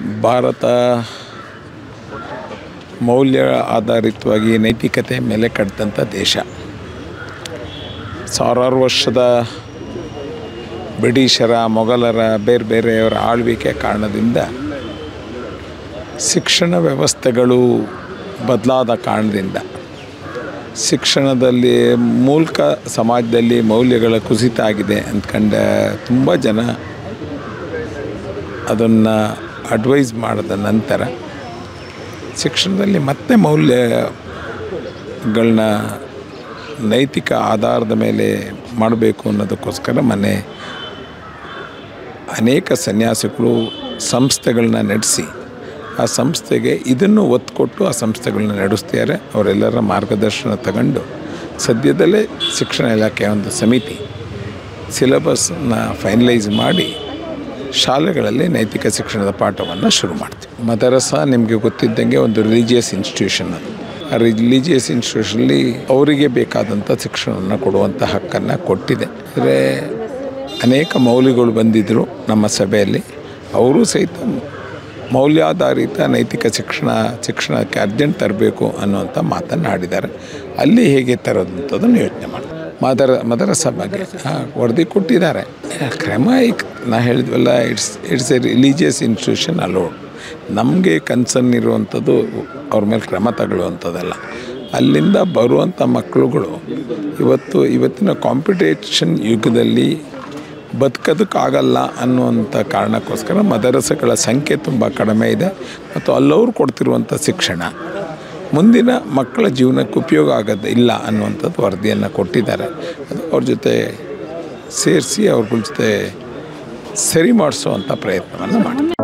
ಭಾರತ ಮೌಲ್ಯ ಆಧಾರಿತವಾಗಿ ನೈತಿಕತೆ ಮೇಲೆ ಕಟ್ಟಿದಂಥ ದೇಶ ಸಾವಿರಾರು ವರ್ಷದ ಬ್ರಿಟಿಷರ ಮೊಘಲರ ಬೇರೆ ಬೇರೆಯವರ ಆಳ್ವಿಕೆ ಕಾರಣದಿಂದ ಶಿಕ್ಷಣ ವ್ಯವಸ್ಥೆಗಳು ಬದಲಾದ ಕಾರಣದಿಂದ ಶಿಕ್ಷಣದಲ್ಲಿ ಮೂಲಕ ಸಮಾಜದಲ್ಲಿ ಮೌಲ್ಯಗಳ ಕುಸಿತ ಆಗಿದೆ ಅಂದ್ಕೊಂಡ ತುಂಬ ಜನ ಅದನ್ನು ಅಡ್ವೈಸ್ ಮಾಡಿದ ನಂತರ ಶಿಕ್ಷಣದಲ್ಲಿ ಮತ್ತೆ ಮೌಲ್ಯಗಳನ್ನ ನೈತಿಕ ಆಧಾರದ ಮೇಲೆ ಮಾಡಬೇಕು ಅನ್ನೋದಕ್ಕೋಸ್ಕರ ಮನೆ ಅನೇಕ ಸನ್ಯಾಸಿಗಳು ಸಂಸ್ಥೆಗಳನ್ನ ನಡೆಸಿ ಆ ಸಂಸ್ಥೆಗೆ ಇದನ್ನು ಒತ್ತು ಕೊಟ್ಟು ಆ ಸಂಸ್ಥೆಗಳನ್ನ ನಡೆಸ್ತಿದ್ದಾರೆ ಅವರೆಲ್ಲರ ಮಾರ್ಗದರ್ಶನ ತಗೊಂಡು ಸದ್ಯದಲ್ಲೇ ಶಿಕ್ಷಣ ಇಲಾಖೆಯ ಒಂದು ಸಮಿತಿ ಸಿಲೆಬಸ್ನ ಫೈನಲೈಸ್ ಮಾಡಿ ಶಾಲೆಗಳಲ್ಲಿ ನೈತಿಕ ಶಿಕ್ಷಣದ ಪಾಠವನ್ನು ಶುರು ಮಾಡ್ತೀವಿ ಮದರಸ ನಿಮಗೆ ಗೊತ್ತಿದ್ದಂಗೆ ಒಂದು ರಿಲಿಜಿಯಸ್ ಇನ್ಸ್ಟಿಟ್ಯೂಷನ್ ಅದು ಆ ರಿಲಿಜಿಯಸ್ ಇನ್ಸ್ಟಿಟ್ಯೂಷನಲ್ಲಿ ಅವರಿಗೆ ಬೇಕಾದಂಥ ಶಿಕ್ಷಣವನ್ನು ಕೊಡುವಂಥ ಹಕ್ಕನ್ನು ಕೊಟ್ಟಿದೆ ಅಂದರೆ ಅನೇಕ ಮೌಲ್ಯಗಳು ಬಂದಿದ್ದರು ನಮ್ಮ ಸಭೆಯಲ್ಲಿ ಅವರು ಸಹಿತ ಮೌಲ್ಯಾಧಾರಿತ ನೈತಿಕ ಶಿಕ್ಷಣ ಶಿಕ್ಷಣಕ್ಕೆ ಅರ್ಜೆಂಟ್ ತರಬೇಕು ಅನ್ನುವಂಥ ಮಾತನ್ನು ಆಡಿದ್ದಾರೆ ಅಲ್ಲಿ ಹೇಗೆ ತರೋದಂಥದ್ದನ್ನು ಯೋಚನೆ ಮಾಡಿ ಮದರ ಮದರಸ ಬಗ್ಗೆ ಹಾಂ ವರದಿ ಕೊಟ್ಟಿದ್ದಾರೆ ಕ್ರಮ ಈಗ ನಾ ಹೇಳಿದ್ವಲ್ಲ it's it's a religious institution allowed ನಮಗೆ ಕನ್ಸರ್ನ್ ಇರುವಂಥದ್ದು ಅವ್ರ ಮೇಲೆ ಕ್ರಮ ತಗೊಳ್ಳುವಂಥದ್ದಲ್ಲ ಅಲ್ಲಿಂದ ಬರುವಂಥ ಮಕ್ಕಳುಗಳು ಇವತ್ತು ಇವತ್ತಿನ ಕಾಂಪಿಟೇಷನ್ ಯುಗದಲ್ಲಿ ಬದುಕೋದಕ್ಕಾಗಲ್ಲ ಅನ್ನುವಂಥ ಕಾರಣಕ್ಕೋಸ್ಕರ ಮದರಸಗಳ ಸಂಖ್ಯೆ ತುಂಬ ಕಡಿಮೆ ಇದೆ ಮತ್ತು ಅಲ್ಲವ್ರು ಕೊಡ್ತಿರುವಂಥ ಶಿಕ್ಷಣ ಮುಂದಿನ ಮಕ್ಕಳ ಜೀವನಕ್ಕೆ ಉಪಯೋಗ ಆಗೋದು ಇಲ್ಲ ಅನ್ನುವಂಥದ್ದು ವರದಿಯನ್ನು ಕೊಟ್ಟಿದ್ದಾರೆ ಅದು ಅವ್ರ ಜೊತೆ ಸೇರಿಸಿ ಅವ್ರ ಜೊತೆ ಸರಿ ಮಾಡಿಸುವಂಥ ಪ್ರಯತ್ನವನ್ನು ಮಾಡಿ